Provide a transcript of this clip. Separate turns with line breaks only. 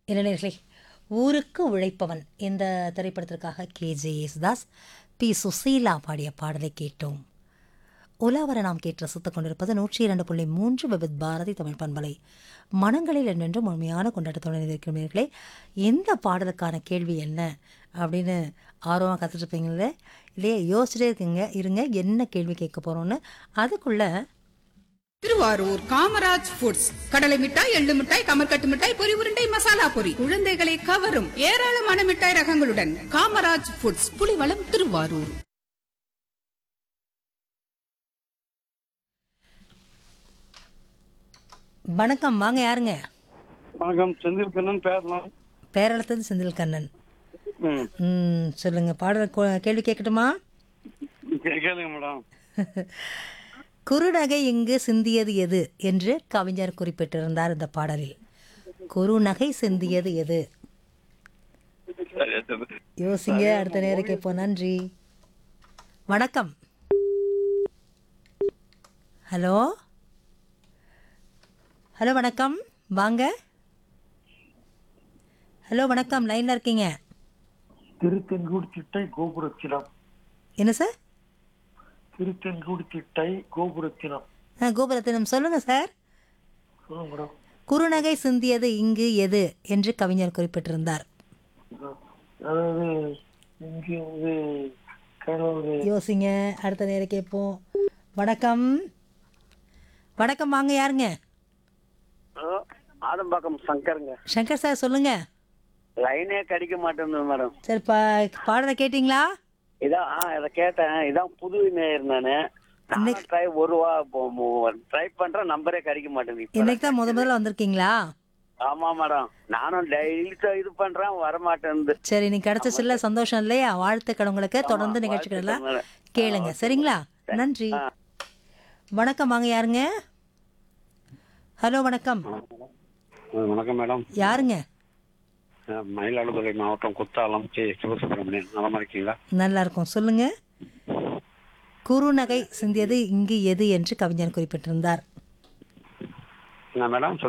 இளைஞர்களே ஊருக்கு உழைப்பவன் இந்த திரைப்படத்திற்காக K J Yesudas P Susheela பாடிய பாடலை கேட்டோம் உலாவர நாம் கேட்டு ரசித்துக் கொண்டிருப்பது நூற்றி இரண்டு புள்ளி மூன்று விபத் பாரதி தமிழ் பண்பலை மனங்களில் என்னென்று முழுமையான கொண்டாட்டத்துடன் இருக்கிறீர்களே எந்த பாடலுக்கான கேள்வி என்ன அப்படின்னு ஆர்வமாக கற்றுட்ருப்பீங்களே இல்லையே யோசிச்சுட்டே இருக்கீங்க இருங்க என்ன கேள்வி கேட்க போகிறோன்னு அதுக்குள்ளே
திருவாரூர் காமராஜ் ஃபுட்ஸ் கடலை மிட்டாய் எள்ளு மிட்டாய் கமர்கட்டு மிட்டாய் பொரி உருண்டை மசாலா பொரி குழந்தைகளை கவரும் ஏராளமான மிட்டாய் ரகங்களுடன் காமராஜ் ஃபுட்ஸ் புலிவளம் திருவாரூர்
வணக்கம் வாங்க யாருங்க
வணக்கம் செந்தில் கண்ணன் பேரலாம்
பேரளத்தது செந்தில் கண்ணன்
ம்
ம் சொல்லுங்க பாடல் கொ- கேள்வி கேட்கட்டுமா
கே- கேளுங்க மேடம்
குறுநகை இங்கு சிந்தியது எது என்று கவிஞர் குறிப்பிட்டிருந்தார் இந்த பாடலில் குறுநகை சிந்தியது எது
சரியா சொல்லு.
யோசிங்க அடுத்த நேரம் கேட்போம் நன்றி வணக்கம் ஹலோ ஹலோ வணக்கம் வாங்க ஹலோ வணக்கம் லைனில் இருக்கீங்க
திருத்தெங்கூர் திட்டை கோபுரத்தினம்
என்ன சார்
திருத்தெங்கூர் திட்டை கோபுரத்தினம்
ஆ கோபுரத்தினம் சொல்லுங்க சார்
சொல்லுங்க மேடம்
குறுநகை சிந்தியது இங்கு எது என்று கவிஞர் குறிப்பிட்டிருந்தார்
அதாவது இங்கே வந்து கடவுள்
யோசிங்க அடுத்த நேரம் கேட்போம் வணக்கம் வணக்கம் வாங்க யாருங்க
ஆதம்பாக்கம் சங்கருங்க
சங்கர் சார் சொல்லுங்க
லைனே கிடைக்க மாட்டேங்குது மேடம்
சரி பா பாடலை கேட்டிங்களா
இதான் ஆ இதை கேட்டேன் இதான் புது நேயர் நானு நானும் ட்ரை ஒரு வா ட்ரை பண்றேன் நம்பரே கிடைக்க மாட்டேங்குது இப்ப.
இன்னைக்கு தான் முத முதல்ல வந்திருக்கீங்களா
ஆமா மேடம் நானும் டெய்லி இது பண்றேன் வர மாட்டேங்குது
சரி நீ கிடைச்சிச்சுல சந்தோஷம் இல்லையா வாழ்த்துக்கள் உங்களுக்கு தொடர்ந்து நிகழ்ச்சிகளெல்லாம்
வாழ்த்துக்கள்
கேளுங்க சரிங்களா நன்றி வணக்கம் வாங்க யாருங்க ஹலோ வணக்கம்
ஆ, வணக்கம் மேடம்
யாருங்க
ஆ, மயிலாடுதுறை மாவட்டம் குத்தாலம் கே சிவசுப்பிரமணியன் நலமா இருக்கீங்களா
நல்லா இருக்கும் சொல்லுங்க குறுநகை சிந்தியது இங்கு எது என்று கவிஞர் குறிப்பிட்டிருந்தார்
என்ன மேடம்